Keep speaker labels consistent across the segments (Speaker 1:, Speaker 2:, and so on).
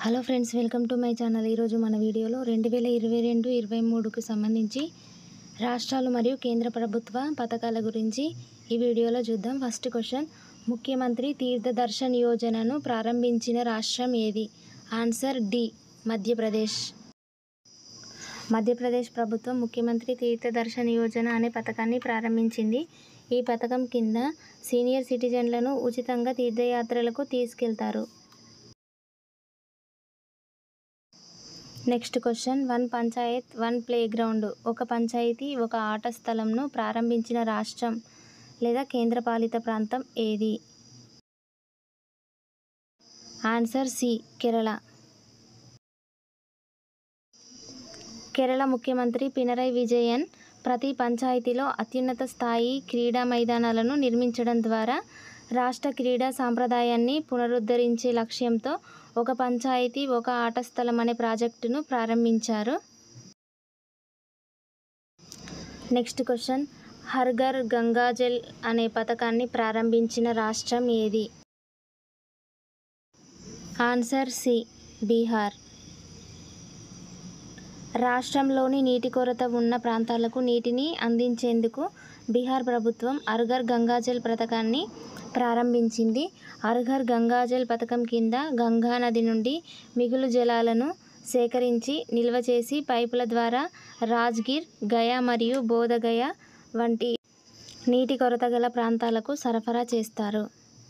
Speaker 1: hello friends welcome to my channel ఈరోజు మన వీడియోలో రెండు వేల ఇరవై రెండు ఇరవై మూడుకు సంబంధించి రాష్ట్రాలు మరియు కేంద్ర ప్రభుత్వ పథకాల గురించి ఈ వీడియోలో చూద్దాం ఫస్ట్ క్వశ్చన్ ముఖ్యమంత్రి తీర్థ దర్శన్ యోజనను ప్రారంభించిన రాష్ట్రం ఏది ఆన్సర్ డి మధ్యప్రదేశ్ మధ్యప్రదేశ్ ప్రభుత్వం ముఖ్యమంత్రి తీర్థ దర్శన్ యోజన అనే పథకాన్ని ప్రారంభించింది ఈ పథకం కింద సీనియర్ సిటిజన్లను ఉచితంగా తీర్థయాత్రలకు తీసుకెళ్తారు next question one panchayat one playground ఒక పంచాయతీ ఒక ఆట స్థలంను ప్రారంభించిన రాష్ట్రం లేదా కేంద్రపాలిత ప్రాంతం ఏది ఆన్సర్ సి కేరళ కేరళ ముఖ్యమంత్రి పినరయ్ విజయన్ ప్రతి పంచాయతీలో అత్యున్నత స్థాయి క్రీడా మైదానాలను నిర్మించడం ద్వారా రాష్ట్ర క్రీడా సాంప్రదాయాన్ని పునరుద్ధరించే లక్ష్యంతో ఒక పంచాయతీ ఒక ఆట స్థలం అనే ప్రాజెక్టును ప్రారంభించారు నెక్స్ట్ క్వశ్చన్ హర్ఘర్ గంగాజల్ అనే పథకాన్ని ప్రారంభించిన రాష్ట్రం ఏది ఆన్సర్ సి బీహార్ రాష్ట్రంలోని నీటి కొరత ఉన్న ప్రాంతాలకు నీటిని అందించేందుకు బీహార్ ప్రభుత్వం అర్ఘర్ గంగాజల్ పథకాన్ని ప్రారంభించింది అర్ఘర్ గంగాజల్ పథకం కింద గంగా నది నుండి మిగులు జలాలను సేకరించి నిల్వ చేసి పైపుల ద్వారా రాజ్గిర్ గయా మరియు బోధగయ వంటి నీటి కొరత గల ప్రాంతాలకు సరఫరా చేస్తారు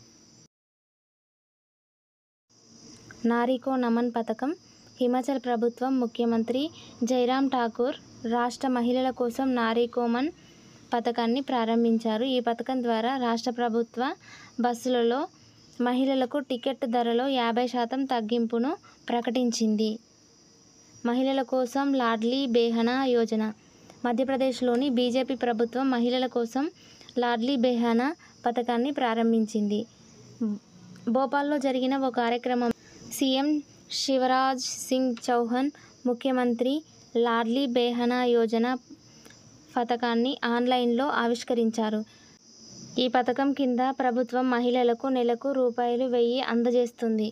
Speaker 1: నారికో నమన్ పథకం హిమాచల్ ప్రభుత్వం ముఖ్యమంత్రి జైరామ్ ఠాకూర్ రాష్ట్ర మహిళల కోసం నారీకోమన్ పథకాన్ని ప్రారంభించారు ఈ పథకం ద్వారా రాష్ట్ర ప్రభుత్వ బస్సులలో మహిళలకు టికెట్ ధరలో యాభై శాతం తగ్గింపును ప్రకటించింది మహిళల కోసం లాడ్లీ బేహనా యోజన మధ్యప్రదేశ్లోని బీజేపీ ప్రభుత్వం మహిళల కోసం లాడ్లీ బెహానా పథకాన్ని ప్రారంభించింది భోపాల్లో జరిగిన ఒక కార్యక్రమం సీఎం శివరాజ్ సింగ్ చౌహాన్ ముఖ్యమంత్రి లాడ్లీ బెహనా యోజన పథకాన్ని ఆన్లైన్లో ఆవిష్కరించారు ఈ పథకం కింద ప్రభుత్వం మహిళలకు నెలకు రూపాయలు వెయ్యి అందజేస్తుంది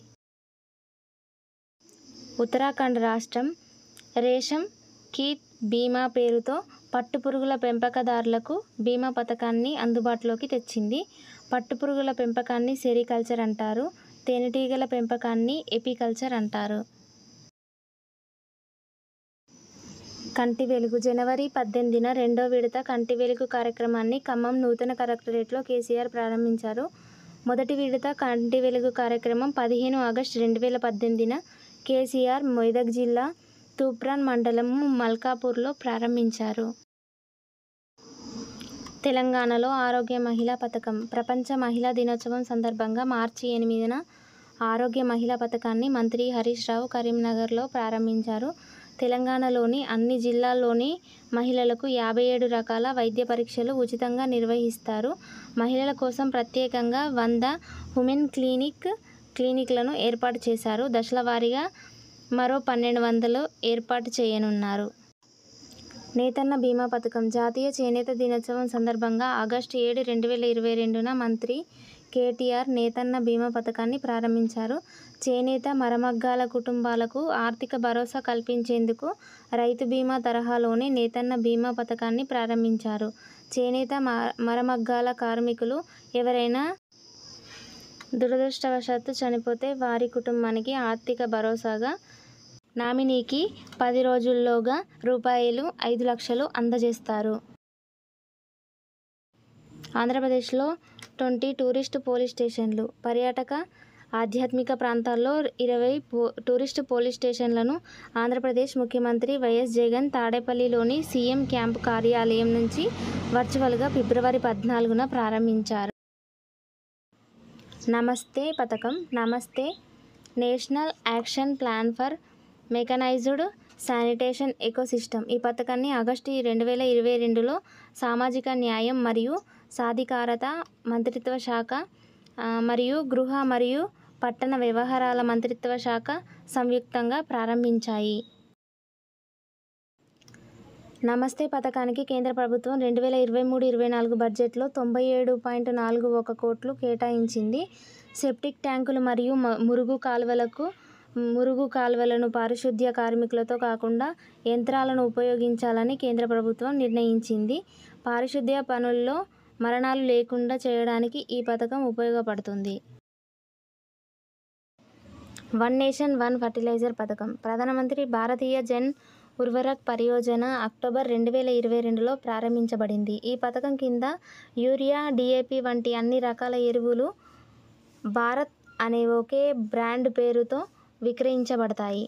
Speaker 1: ఉత్తరాఖండ్ రాష్ట్రం రేషం కీత్ బీమా పేరుతో పట్టుపురుగుల పెంపకదారులకు బీమా పథకాన్ని అందుబాటులోకి తెచ్చింది పట్టుపురుగుల పెంపకాన్ని సెరికల్చర్ అంటారు తేనెటీగల పెంపకాన్ని ఎపికల్చర్ అంటారు కంటి వెలుగు జనవరి పద్దెనిమిదిన రెండో విడత కంటి వెలుగు కార్యక్రమాన్ని ఖమ్మం నూతన కలెక్టరేట్లో కేసీఆర్ ప్రారంభించారు మొదటి విడత కంటి వెలుగు కార్యక్రమం పదిహేను ఆగస్టు రెండు వేల పద్దెనిమిదిన కేసీఆర్ మెదక్ జిల్లా తూప్రాన్ మండలం మల్కాపూర్లో ప్రారంభించారు తెలంగాణలో ఆరోగ్య మహిళా పథకం ప్రపంచ మహిళా దినోత్సవం సందర్భంగా మార్చి ఎనిమిదిన ఆరోగ్య మహిళా పథకాన్ని మంత్రి హరీష్ రావు కరీంనగర్లో ప్రారంభించారు తెలంగాణలోని అన్ని జిల్లాల్లోని మహిళలకు యాభై ఏడు రకాల వైద్య పరీక్షలు ఉచితంగా నిర్వహిస్తారు మహిళల కోసం ప్రత్యేకంగా వంద ఉమెన్ క్లినిక్ క్లినిక్లను ఏర్పాటు చేశారు దశల వారీగా మరో పన్నెండు వందలు ఏర్పాటు చేయనున్నారు నేతన్న బీమా పథకం జాతీయ చేనేత దినోత్సవం సందర్భంగా ఆగస్టు ఏడు రెండు వేల ఇరవై రెండున మంత్రి కేటీఆర్ నేతన్న బీమా పథకాన్ని ప్రారంభించారు చేనేత మరమగ్గాల కుటుంబాలకు ఆర్థిక భరోసా కల్పించేందుకు రైతు బీమా తరహాలోనే నేతన్న బీమా పథకాన్ని ప్రారంభించారు చేనేత మరమగ్గాల కార్మికులు ఎవరైనా దురదృష్టవశాత్తు చనిపోతే వారి కుటుంబానికి ఆర్థిక భరోసాగా నామినీకి పది రోజుల్లోగా రూపాయలు ఐదు లక్షలు అందజేస్తారు ఆంధ్రప్రదేశ్లో ట్వంటీ టూరిస్ట్ పోలీస్ స్టేషన్లు పర్యాటక ఆధ్యాత్మిక ప్రాంతాల్లో ఇరవై పో టూరిస్ట్ పోలీస్ స్టేషన్లను ఆంధ్రప్రదేశ్ ముఖ్యమంత్రి వైఎస్ జగన్ తాడేపల్లిలోని సీఎం క్యాంపు కార్యాలయం నుంచి వర్చువల్గా ఫిబ్రవరి పద్నాలుగున ప్రారంభించారు నమస్తే పథకం NAMASTE national action plan for mechanised sanitation ecosystem ఈ పథకాన్ని ఆగస్టు రెండు వేల ఇరవై రెండులో సామాజిక న్యాయం మరియు సాధికారత మంత్రిత్వ శాఖ మరియు గృహ మరియు పట్టణ వ్యవహారాల మంత్రిత్వ శాఖ సంయుక్తంగా ప్రారంభించాయి నమస్తే పథకానికి కేంద్ర ప్రభుత్వం రెండు వేల ఇరవై మూడు ఇరవై నాలుగు బడ్జెట్లో తొంభై ఏడు పాయింట్ నాలుగు ఒక కోట్లు కేటాయించింది సెప్టిక్ ట్యాంకులు మరియు మ- మురుగు కాలువలకు మురుగు కాలువలను పారిశుద్ధ్య కార్మికులతో కాకుండా యంత్రాలను ఉపయోగించాలని కేంద్ర ప్రభుత్వం నిర్ణయించింది పారిశుద్ధ్య పనుల్లో మరణాలు లేకుండా చేయడానికి ఈ పథకం ఉపయోగపడుతుంది వన్ నేషన్ వన్ ఫర్టిలైజర్ పథకం ప్రధానమంత్రి భారతీయ జన్ ఉర్వరక్ పరియోజన అక్టోబర్ రెండు వేల ఇరవై రెండులో ప్రారంభించబడింది ఈ పథకం కింద యూరియా డిఏపి వంటి అన్ని రకాల ఎరువులు భారత్ అనే ఒకే బ్రాండ్ పేరుతో విక్రయించబడతాయి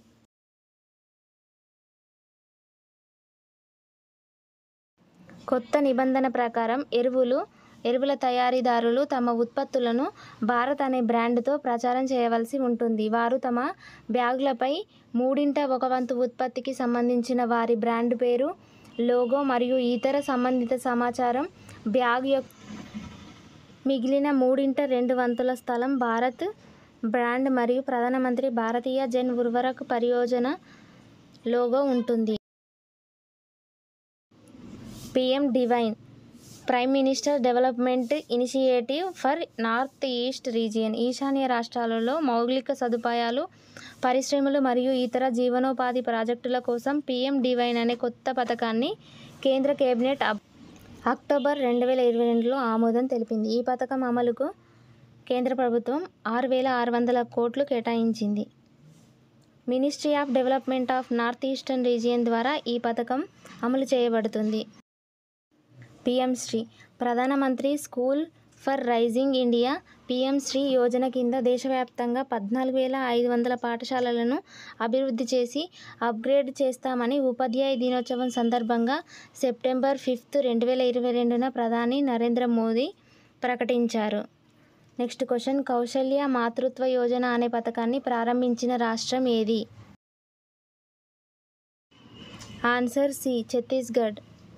Speaker 1: కొత్త నిబంధన ప్రకారం ఎరువులు ఎరువుల తయారీదారులు తమ ఉత్పత్తులను భారత్ అనే బ్రాండ్తో ప్రచారం చేయవలసి ఉంటుంది వారు తమ బ్యాగులపై మూడింట ఒక వంతు ఉత్పత్తికి సంబంధించిన వారి బ్రాండ్ పేరు లోగో మరియు ఇతర సంబంధిత సమాచారం బ్యాగ్ యొక్క మిగిలిన మూడింట రెండు వంతుల స్థలం భారత్ బ్రాండ్ మరియు ప్రధానమంత్రి భారతీయ జన్ ఉర్వరక్ పరియోజన లోగో ఉంటుంది PM DevINE prime minister development initiative for north east region ఈశాన్య రాష్ట్రాలలో మౌలిక సదుపాయాలు పరిశ్రమలు మరియు ఇతర జీవనోపాధి ప్రాజెక్టుల కోసం పిఎం డివైన్ అనే కొత్త పథకాన్ని కేంద్ర కేబినెట్ అబ్- అక్టోబర్ రెండు వేల ఇరవై రెండులో ఆమోదం తెలిపింది ఈ పథకం అమలుకు కేంద్ర ప్రభుత్వం ఆరు వేల ఆరు వందల కోట్లు కేటాయించింది ministry of development of north eastern region ద్వారా ఈ పథకం అమలు చేయబడుతుంది PM Shri Pradhanmantri school for rising India PM Shri Yojana కింద దేశవ్యాప్తంగా పద్నాలుగు వేల ఐదు వందల పాఠశాలలను అభివృద్ధి చేసి అప్గ్రేడ్ చేస్తామని ఉపాధ్యాయ దినోత్సవం సందర్భంగా సెప్టెంబర్ ఫిఫ్త్ రెండు వేల ఇరవై రెండున ప్రధాని నరేంద్ర మోదీ ప్రకటించారు నెక్స్ట్ క్వశ్చన్ కౌశల్య మాతృత్వ యోజన అనే పథకాన్ని ప్రారంభించిన రాష్ట్రం ఏది ఆన్సర్ సి ఛత్తీస్గఢ్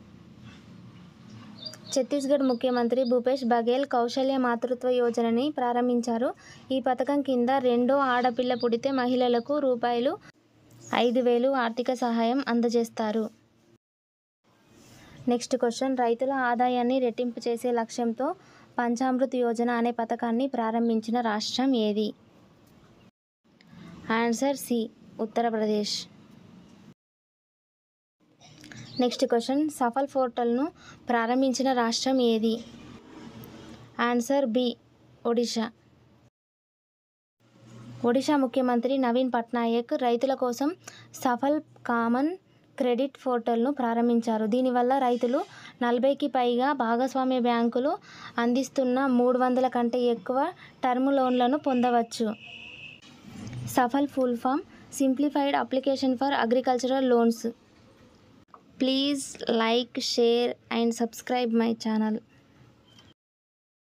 Speaker 1: ఛత్తీస్గఢ్ ముఖ్యమంత్రి భూపేష్ బఘేల్ కౌశల్య మాతృత్వ యోజనని ప్రారంభించారు ఈ పథకం కింద రెండో ఆడపిల్ల పుడితే మహిళలకు రూపాయలు ఐదు వేలు ఆర్థిక సహాయం అందజేస్తారు నెక్స్ట్ క్వశ్చన్ రైతుల ఆదాయాన్ని రెట్టింపు చేసే లక్ష్యంతో పంచామృత్ యోజన అనే పథకాన్ని ప్రారంభించిన రాష్ట్రం ఏది answer C Uttar Pradesh next question SAFAL పోర్టల్ను ప్రారంభించిన రాష్ట్రం ఏది ఆన్సర్ బి ఒడిషా ఒడిషా ముఖ్యమంత్రి నవీన్ పట్నాయక్ రైతుల కోసం సఫల్ కామన్ క్రెడిట్ పోర్టల్ను ప్రారంభించారు దీనివల్ల రైతులు నలభైకి పైగా భాగస్వామ్య బ్యాంకులు అందిస్తున్న మూడు వందల కంటే ఎక్కువ టర్మ్ లోన్లను పొందవచ్చు SAFAL full form simplified application for agricultural loans please like share and subscribe my channel